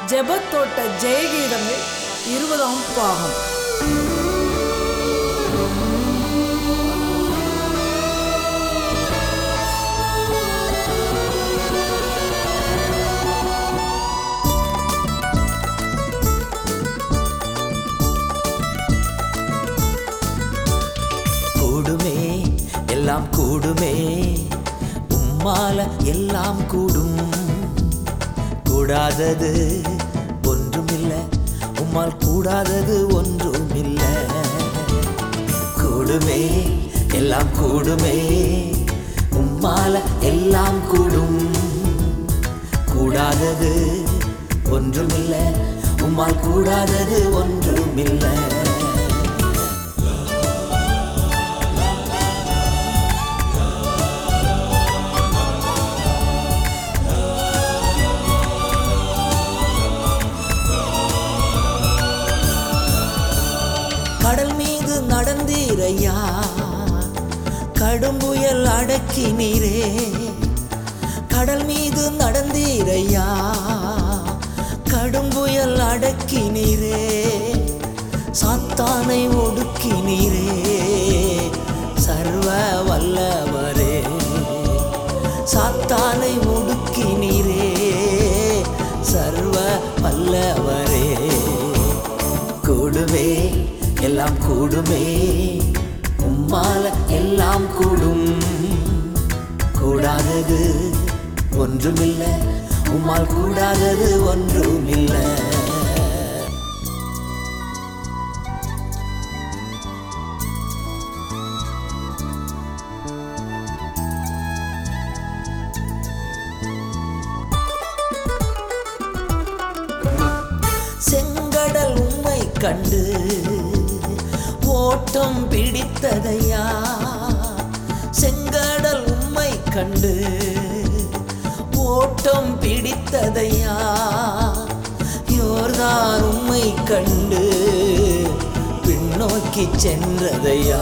ஜெபத்தோட்ட ஜெயகீதங்கள் இருபதாம் பாகம் கூடுமே எல்லாம் கூடுமே உம்மால எல்லாம் கூடும் கூடாதது ஒன்றுமில்ல உம்மால் கூடாதது ஒன்றுமில்ல கூடுமே எல்லாம் கூடுமே உம்மால எல்லாம் கூடும் கூடாதது ஒன்றுமில்ல உம்மால் கூடாதது ஒன்றுமில்லை கடல் மீது நடந்தீரையா கடும்புயல் அடக்கினீரே கடல் மீது நடந்தீரையா கடும்புயல் அடக்கினீரே சாத்தானை ஒடுக்கினீரே சர்வ வல்லவரே சாத்தானை ஒடுக்கினீரே சர்வ வல்லவரே கூடுமே எல்லாம் கூடுமே உம்மால எல்லாம் கூடும் கூடாதது ஒன்றுமில்லை உம்மால் கூடாதது ஒன்றுமில்லை செங்கடல் உம்மை கண்டு ஓட்டம் பிடித்ததையா செங்கடல் உம்மை கண்டு ஓட்டம் பிடித்ததையா யோர்தான் உம்மை கண்டு பின்னோக்கி சென்றதையா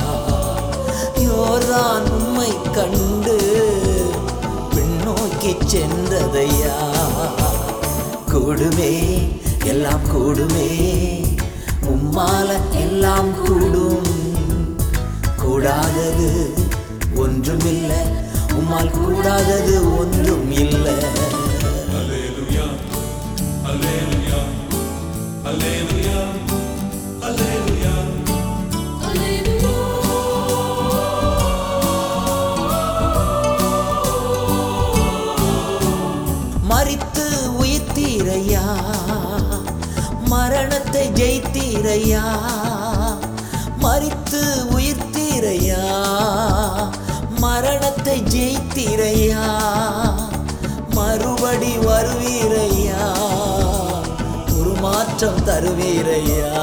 யோர்தான் உம்மை கண்டு பின்னோக்கி சென்றதையா கூடுமே எல்லாம் கூடுமே உம்மால எல்லாம் கூடும் கூடாதது ஒன்றுமில்லை உம்மால் கூடாதது ஒன்றும் இல்லை மறித்து உயிர்த்தீரையா மரணத்தை ஜெயித்தீரையா மறித்து உயிர்த்தீரையா மரணத்தை ஜெயித்தீரையா மறுபடி வருவீரையா ஒரு மாற்றம் தருவீரையா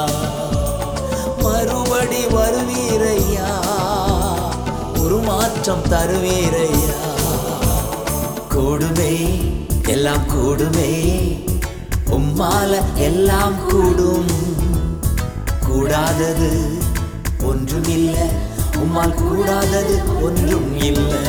மறுபடி வருவீரையா ஒரு மாற்றம் தருவீரையா கூடுமே எல்லாம் கூடுமே உம்மால எல்லாம் கூடும் கூடாதது ஒன்றுமில்லை உம்மால் கூடாதது ஒன்றும் இல்லை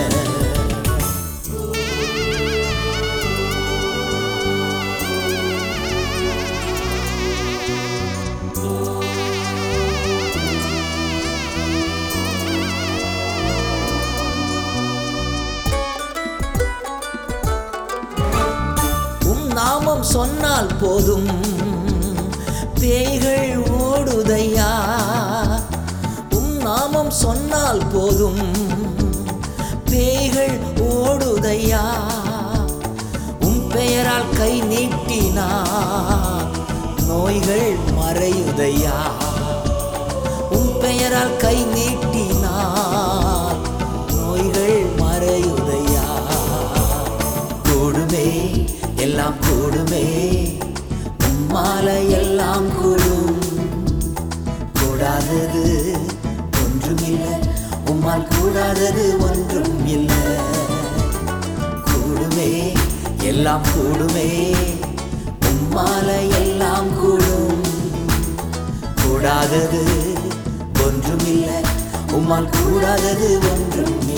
உம் நாமம் சொன்னால் போதும் பேய்கள் ஓடுதையா உம் நாமம் சொன்னால் போதும் பேய்கள் ஓடுதையா உம் பெயரால் கை நீட்டினா நோய்கள் மறையுதையா உம் பெயரால் கை நீட்டினால் நோய்கள் மறையுதையா கூடுமே எல்லாம் கூடுமே உம்மால எல்லாம் கூடும் கூடாதது ஒன்றுமில்லை உம்மால் கூடாதது ஒன்றும் இல்லை கூடுமே எல்லாம் கூடுமே உம்மால எல்லாம் கூடும் கூடாதது ஒன்றுமில்லை உம்மால் கூடாதது ஒன்றும்